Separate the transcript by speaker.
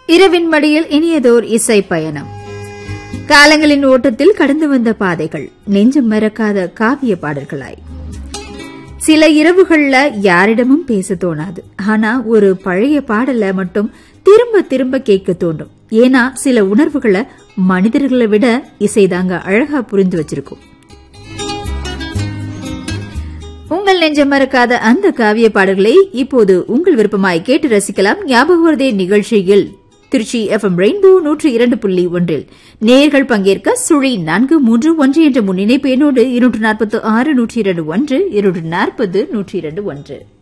Speaker 1: இரவின் மடியில் இனியதோர் இசை பயணம் காலங்களின் ஓட்டத்தில் கடந்து வந்த பாதைகள் நெஞ்சம் மறக்காத காவிய பாடல்களாய் சில இரவுகள்ல யாரிடமும் பேச தோணாது ஆனா ஒரு பழைய பாடல மட்டும் திரும்ப திரும்ப கேட்க தோண்டும் ஏன்னா சில உணர்வுகளை மனிதர்களை விட இசைதாங்க அழகா புரிந்து வச்சிருக்கும் உங்கள் நெஞ்சம் மறக்காத அந்த காவிய பாடல்களை இப்போது உங்கள் விருப்பமாய் கேட்டு ரசிக்கலாம் ஞாபகவர்தே நிகழ்ச்சியில் திருச்சி எஃப்எம் ரெயின்போ நூற்றி இரண்டு புள்ளி ஒன்றில் நேயர்கள் பங்கேற்க சுழி நான்கு மூன்று ஒன்று என்ற முன்னிணைப்பு எண்ணோடு இருநூற்று நாற்பத்து ஆறு நூற்றி இரண்டு ஒன்று இருநூற்று நாற்பது நூற்றி இரண்டு ஒன்று